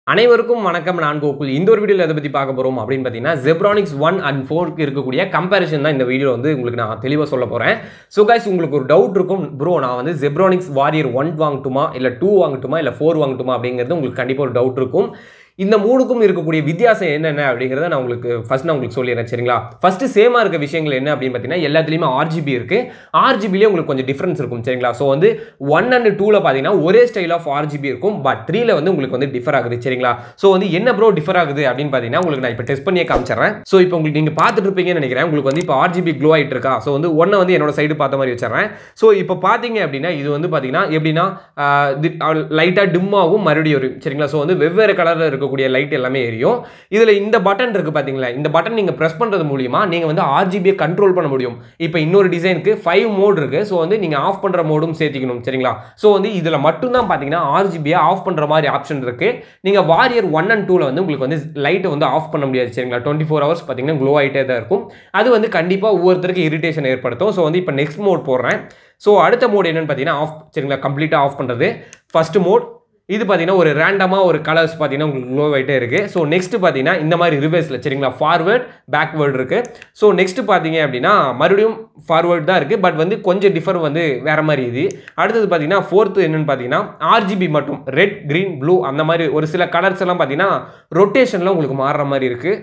அனைவருக்கும் வணக்கம் நான் கோகுல் இந்த ஒரு வீடியோவில் எதை பற்றி பார்க்க போகிறோம் அப்படின்னு பார்த்தீங்கன்னா ஜெப்ரானிக்ஸ் ஒன் அண்ட் ஃபோருக்கு இருக்கக்கூடிய கம்பேரிஷன் தான் இந்த வீடியோ வந்து உங்களுக்கு நான் தெளிவாக சொல்ல போகிறேன் ஸோ கைஸ் உங்களுக்கு ஒரு டவுட் இருக்கும் ப்ரோ நான் வந்து ஜெப்ரானிக்ஸ் வாரியர் ஒன் வாங்கட்டுமா இல்லை டூ வாங்கட்டுமா இல்லை ஃபோர் வாங்கட்டுமா அப்படிங்கிறது உங்களுக்கு கண்டிப்பாக ஒரு டவுட் இருக்கும் இந்த மூணுக்கும் இருக்கக்கூடிய வித்தியாசம் என்னென்ன அப்படிங்கிறத நான் உங்களுக்கு ஃபர்ஸ்ட் நான் உங்களுக்கு சொல்லிடுறேன் சரிங்களா ஃபர்ஸ்ட் சேமாக இருக்க விஷயங்கள் என்ன அப்படின்னு பார்த்தீங்கன்னா எல்லாத்துலேயுமே ஆர்ஜிபி இருக்குது ஆர்ஜிபிலே உங்களுக்கு கொஞ்சம் டிஃப்ரென்ஸ் இருக்கும் சரிங்களா ஸோ வந்து ஒன் அண்ட் டூவில் பார்த்தீங்கன்னா ஒரே ஸ்டைல் ஆஃப் ஆர்ஜிபி இருக்கும் பட் த்ரீல வந்து உங்களுக்கு வந்து டிஃபர் ஆகுது சரிங்களா ஸோ வந்து என்ன ப்ரோ டிஃபர் ஆகுது அப்படின்னு பார்த்தீங்கன்னா உங்களுக்கு நான் இப்போ டெஸ்ட் பண்ணியே காமிச்சிடுறேன் ஸோ இப்போ உங்களுக்கு நீங்கள் பார்த்துட்டு இருப்பீங்கன்னு நினைக்கிறேன் உங்களுக்கு வந்து இப்போ ஆர்ஜிபி க்ளோ ஆகிட்டு இருக்கா ஸோ வந்து ஒன்றை வந்து என்னோட சைடு பார்த்த மாதிரி வச்சிடறேன் ஸோ இப்போ பார்த்தீங்க அப்படின்னா இது வந்து பார்த்தீங்கன்னா எப்படின்னா லைட்டாக டிம் ஆகும் மறுபடியும் வரும் சரிங்களா ஸோ வந்து வெவ்வேறு கலரில் இருக்கக்கூடிய லைட் எல்லாமே எரியும் இதில் இந்த பட்டன் இருக்குது பார்த்தீங்களா இந்த பட்டன் நீங்கள் ப்ரெஸ் பண்ணுறது மூலியமா நீங்கள் வந்து ஆர்ஜிபியை கண்ட்ரோல் பண்ண முடியும் இப்போ இன்னொரு டிசைனுக்கு ஃபைவ் மோட் இருக்குது ஸோ வந்து நீங்கள் ஆஃப் பண்ணுற மோடும் சேர்த்திக்கணும் சரிங்களா ஸோ வந்து இதில் மட்டும்தான் பார்த்தீங்கன்னா ஆர்ஜிபியை ஆஃப் பண்ணுற மாதிரி ஆப்ஷன் இருக்குது நீங்கள் வாரியர் ஒன் அண்ட் டூவில் வந்து உங்களுக்கு வந்து லைட்டை வந்து ஆஃப் பண்ண முடியாது சரிங்களா டுவெண்ட்டி ஃபோர் ஹவர்ஸ் பார்த்தீங்கன்னா க்ளோ ஆகிட்டே தான் இருக்கும் அது வந்து கண்டிப்பாக ஒவ்வொருத்தருக்கு இரிட்டேஷன் ஏற்படுத்தும் ஸோ வந்து இப்போ நெக்ஸ்ட் மோட் போடுறேன் ஸோ அடுத்த மோட் என்னன்னு பார்த்தீங்கன்னா ஆஃப் சரிங்களா கம்ப்ளீட்டாக ஆஃப் பண்ணுறது ஃபர்ஸ்ட் மோட் இது பார்த்தீங்கன்னா ஒரு ரேண்டமாக ஒரு கலர்ஸ் பார்த்தீங்கன்னா உங்களுக்கு க்ளோ ஆகிட்டே இருக்குது ஸோ நெக்ஸ்ட் பார்த்தீங்கன்னா இந்த மாதிரி ரிவர்ஸில் சரிங்களா ஃபார்வேர்ட் பேக்வேர்டு இருக்குது ஸோ நெக்ஸ்ட் பார்த்தீங்க அப்படின்னா மறுபடியும் ஃபார்வேர்ட் தான் இருக்குது பட் வந்து கொஞ்சம் டிஃபர் வந்து வேறு மாதிரி இது அடுத்தது பார்த்தீங்கன்னா ஃபோர்த்து என்னென்னு பார்த்தீங்கன்னா ஆர்ஜிபி மட்டும் ரெட் க்ரீன் ப்ளூ அந்த மாதிரி ஒரு சில கலர்ஸ் எல்லாம் பார்த்தீங்கன்னா ரொட்டேஷனில் உங்களுக்கு மாறுற மாதிரி இருக்குது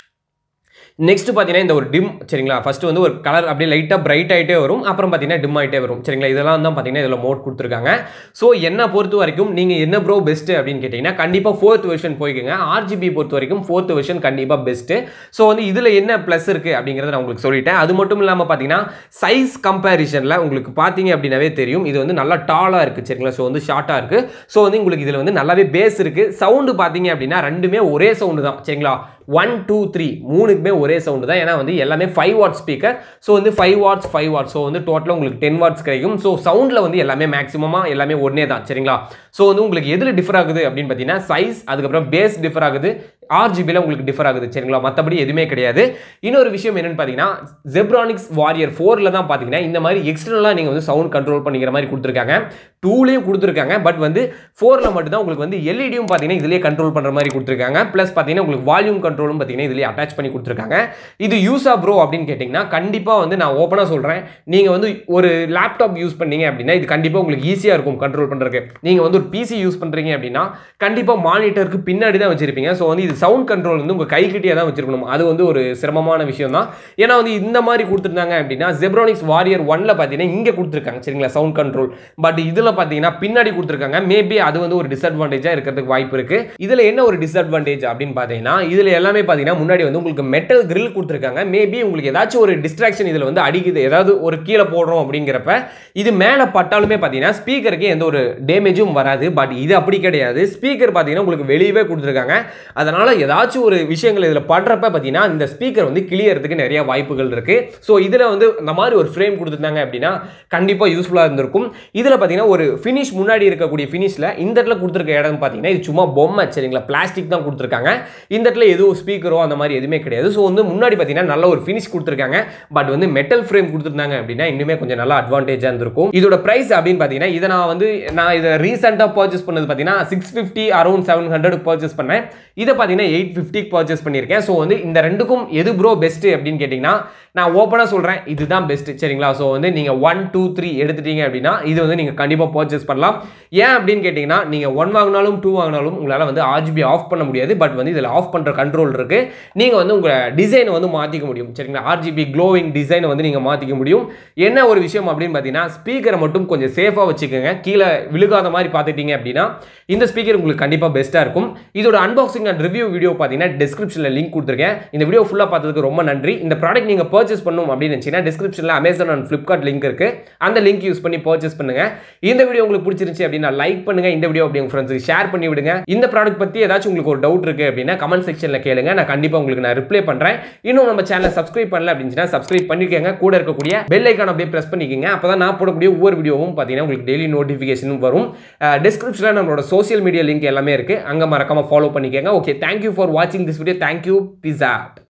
நெக்ஸ்ட் பார்த்தீங்கன்னா இந்த ஒரு டிம் சரிங்களா ஃபர்ஸ்ட் வந்து ஒரு கலர் அப்படியே லைட்டாக பிரைட் ஆகிட்டே வரும் அப்புறம் பார்த்தீங்கன்னா டிம் ஆகிட்டே வரும் சரிங்களா இதெல்லாம் தான் பார்த்தீங்கன்னா இதில் மோட் கொடுத்துருக்காங்க ஸோ என்ன பொறுத்த வரைக்கும் நீங்கள் என்ன ப்ரோ பெஸ்ட்டு அப்படின்னு கேட்டிங்கன்னா கண்டிப்பாக ஃபோர்த் வெர்ஷன் போய்க்குங்க ஆர்ஜிபி பொறுத்த வரைக்கும் ஃபோர்த் வெர்ஷன் கண்டிப்பாக பெஸ்ட்டு ஸோ வந்து இதில் என்ன ப்ளஸ் இருக்குது அப்படிங்கிறத நான் உங்களுக்கு சொல்லிட்டேன் அது மட்டும் இல்லாமல் பார்த்தீங்கன்னா சைஸ் கம்பேரிஷனில் உங்களுக்கு பார்த்தீங்க அப்படின்னாவே தெரியும் இது வந்து நல்லா டாலாக இருக்குது சரிங்களா ஸோ வந்து ஷார்ட்டாக இருக்குது ஸோ வந்து உங்களுக்கு இதில் வந்து நல்லாவே பேஸ் இருக்குது சவுண்டு பார்த்தீங்க அப்படின்னா ரெண்டுமே ஒரே சவுண்டு தான் சரிங்களா ஒன் டூ த்ரீ மூணுக்குமே ஒரே சவுண்டு தான் ஏன்னா வந்து எல்லாமே ஃபைவ் வாட் ஸ்பீக்கர் ஸோ வந்து five watts five watts so வந்து டோட்டலாக உங்களுக்கு டென் வாட்ஸ் கிடைக்கும் ஸோ சவுண்டில் வந்து எல்லாமே மேக்ஸிமமாக எல்லாமே ஒன்றே தான் சரிங்களா ஸோ வந்து உங்களுக்கு எதில் டிஃபர் ஆகுது அப்படின்னு பார்த்தீங்கன்னா சைஸ் அதுக்கப்புறம் பேஸ் டிஃபர் ஆகுது ஆர்ஜிபியில் உங்களுக்கு டிஃபர் ஆகுது சரிங்களா மற்றபடி எதுவுமே கிடையாது இன்னொரு விஷயம் என்னென்னு பார்த்தீங்கன்னா ஜெப்ரானிக்ஸ் வாரியர் ஃபோரில் தான் பார்த்தீங்கன்னா இந்த மாதிரி எக்ஸ்டர்னலாக நீங்கள் வந்து சவுண்ட் கண்ட்ரோல் பண்ணிக்கிற மாதிரி கொடுத்துருக்காங்க டூலையும் கொடுத்துருக்காங்க பட் வந்து ஃபோரில் மட்டும் தான் உங்களுக்கு வந்து எல்இடியும் பார்த்தீங்கன்னா இதிலே கண்ட்ரோல் பண்ணுற மாதிரி கொடுத்துருக்காங்க ப்ளஸ் பார்த்தீங்கன்னா உங்களுக்கு வால்யூம் கண்ட்ரோலும் பார்த்தீங்கன்னா இதிலே அட்டாச் பண்ணி கொடுத்துருக்காங்க இது யூஸா ப்ரோ அப்படின்னு கேட்டிங்கன்னா கண்டிப்பாக வந்து நான் ஓப்பனாக சொல்கிறேன் நீங்கள் வந்து ஒரு லேப்டாப் யூஸ் பண்ணீங்க அப்படின்னா இது கண்டிப்பாக உங்களுக்கு ஈஸியாக இருக்கும் கண்ட்ரோல் பண்ணுறதுக்கு நீங்கள் வந்து ஒரு பிசி யூஸ் பண்ணுறீங்க அப்படின்னா கண்டிப்பாக மானிட்டருக்கு பின்னாடி தான் வச்சிருப்பீங்க ஸோ வந்து இது சவுண்ட் கண்ட்ரோல் வந்து உங்கள் கைக்கிட்டே தான் வச்சிருக்கணும் அது வந்து ஒரு சிரமமான விஷயம் தான் ஏன்னா வந்து இந்த மாதிரி கொடுத்துருந்தாங்க அப்படின்னா ஜெப்ரானிக்ஸ் வாரியர் ஒன்ல பார்த்தீங்கன்னா இங்கே கொடுத்துருக்காங்க சரிங்களா சவுண்ட் கண்ட்ரோல் பட் இதில் பார்த்தீங்கன்னா பின்னாடி கொடுத்துருக்காங்க மேபி அது வந்து ஒரு டிஸ்அட்வான்டேஜாக இருக்கிறதுக்கு வாய்ப்பு இருக்கு இதில் என்ன ஒரு டிஸ்அட்வான்டேஜ் அப்படின்னு பார்த்தீங்கன்னா இதில் எல்லாமே பார்த்தீங்கன்னா முன்னாடி வந்து உங்களுக்கு மெட்டல் கிரில் கொடுத்துருக்காங்க மேபி உங்களுக்கு ஏதாச்சும் ஒரு டிஸ்ட்ராக்ஷன் இதில் வந்து அடிக்குது ஏதாவது ஒரு கீழே போடுறோம் அப்படிங்கிறப்ப இது மேலே பட்டாலுமே பார்த்தீங்கன்னா ஸ்பீக்கருக்கு எந்த ஒரு டேமேஜும் வராது பட் இது அப்படி கிடையாது ஸ்பீக்கர் பார்த்தீங்கன்னா உங்களுக்கு வெளியவே கொடுத்துருக்காங்க அதனால் ஏதாச்சும் ஒரு விஷயங்கள் இதில் படுறப்ப பார்த்தீங்கன்னா இந்த ஸ்பீக்கர் வந்து கிளியறதுக்கு நிறைய வாய்ப்புகள் இருக்குது ஸோ இதில் வந்து இந்த மாதிரி ஒரு ஃப்ரேம் கொடுத்துருந்தாங்க அப்படின்னா கண்டிப்பாக யூஸ்ஃபுல்லாக இருந்திருக்கும் இதில் பார்த்தீங்கன்னா ஒரு ஃபினிஷ் முன்னாடி இருக்கக்கூடிய ஃபினிஷில் இந்த இடத்துல கொடுத்துருக்க இடம் பார்த்தீங்கன்னா இது சும்மா பொம்மை சரிங்களா பிளாஸ்டிக் தான் கொடுத்துருக்காங்க இந்த இடத்துல எதுவும் ஸ்பீக்கரோ அந்த மாதிரி எதுவுமே கிடையாது ஸோ வந்து முன்னாடி பார்த்தீங்கன்னா நல்ல ஒரு ஃபினிஷ் கொடுத்துருக்காங்க பட் வந்து மெட்டல் ஃப்ரேம் கொடுத்துருந்தாங்க அப்படின்னா இன்னுமே கொஞ்சம் நல்லா அட்வான்டேஜாக இருந்திருக்கும் இதோட ப்ரைஸ் அப்படின்னு பார்த்தீங்கன்னா இதை நான் வந்து நான் இதை ரீசெண்டாக பர்ச்சேஸ் பண்ணது பார்த்தீங்கன்னா six fifty around seven hundred purchase பண்ணேன் இதை பார்த்தீங்கன்னா எயிட் ஃபிஃப்டிக்கு பர்ச்சேஸ் பண்ணியிருக்கேன் ஸோ வந்து இந்த ரெண்டுக்கும் எது ப்ரோ பெஸ்ட்டு அப்படின்னு கேட்டிங்கன்னா நான் ஓப்பனாக சொல்கிறேன் இதுதான் பெஸ்ட்டு சரிங்களா ஸோ வந்து நீங்கள் ஒன் டூ த்ரீ எடுத்துட்டீங்க அப்படின்னா இது வந்து நீங்கள் கண்டிப்பாக பர்ச்சேஸ் பண்ணலாம் ஏன் அப்படின்னு கேட்டிங்கன்னா நீங்கள் ஒன் வாங்கினாலும் டூ வாங்கினாலும் உங்களால் வந்து ஆர்ஜிபி ஆஃப் பண்ண முடியாது பட் வந்து இதில் ஆஃப் பண்ணுற கண்ட்ரோல் இருக்குது நீங்கள் வந்து உங்கள் டிசைனை வந்து மாற்றிக்க முடியும் சரிங்களா ஆர்ஜிபி க்ளோவிங் டிசைனை வந்து நீங்கள் மாற்றிக்க முடியும் என்ன ஒரு விஷயம் அப்படின்னு பார்த்தீங்கன்னா ஸ்பீக்கரை மட்டும் கொஞ்சம் சேஃபாக வச்சுக்கோங்க கீழே விழுகாத மாதிரி பார்த்துட்டீங்க அப்படின்னா இந்த ஸ்பீக்கர் உங்களுக்கு கண்டிப்பாக பெஸ்ட்டாக இருக்கும் இதோட அன்பாக்சிங் அண்ட் ரிவ்யூ வீடியோ பார்த்தீங்கன்னா டிஸ்கிரிப்ஷனில் லிங்க் கொடுத்துருக்கேன் இந்த வீடியோ ஃபுல்லாக பார்த்ததுக்கு ரொம்ப நன்றி இந்த ப்ராடக்ட் நீங்கள் பர்ச்சேஸ் பண்ணும் அப்படின்னு நினச்சிங்கன்னா டிஸ்கிரிப்ஷனில் அமேசான் அண்ட் ஃப்ளிப்கார்ட் லிங்க் இருக்குது அந்த லிங்க் யூஸ் பண்ணி பர்ச்சேஸ் பண்ணுங்கள் இந்த வீடியோ உங்களுக்கு பிடிச்சிருந்துச்சு அப்படின்னா லைக் பண்ணுங்கள் இந்த வீடியோ அப்படி உங்கள் ஃப்ரெண்ட்ஸுக்கு ஷேர் பண்ணி விடுங்க இந்த ப்ராடக்ட் பற்றி ஏதாச்சும் உங்களுக்கு ஒரு டவுட் இருக்குது அப்படின்னா கமெண்ட் செக்ஷனில் கேளுங்க நான் கண்டிப்பாக உங்களுக்கு நான் ரிப்ளை பண்ணுறேன் இன்னும் நம்ம சேனலை சப்ஸ்கிரைப் பண்ணல அப்படின்னு சப்ஸ்கிரைப் பண்ணிக்கோங்க கூட இருக்கக்கூடிய பெல் ஐக்கான் அப்படியே ப்ரெஸ் பண்ணிக்கோங்க அப்போ தான் நான் போடக்கூடிய ஒவ்வொரு வீடியோவும் பார்த்தீங்கன்னா உங்களுக்கு டெய்லி நோட்டிஃபிகேஷனும் வரும் டிஸ்கிரிப்ஷனில் நம்மளோட சோசியல் மீடியா லிங்க் எல்லாமே இருக்குது அங்கே மறக்காமல் ஃபாலோ பண்ணிக்கோங்க ஓகே தேங்க்யூ ஃபார் வாட்சிங் திஸ் வீடியோ தேங்க்யூ பிஸ் ஆட்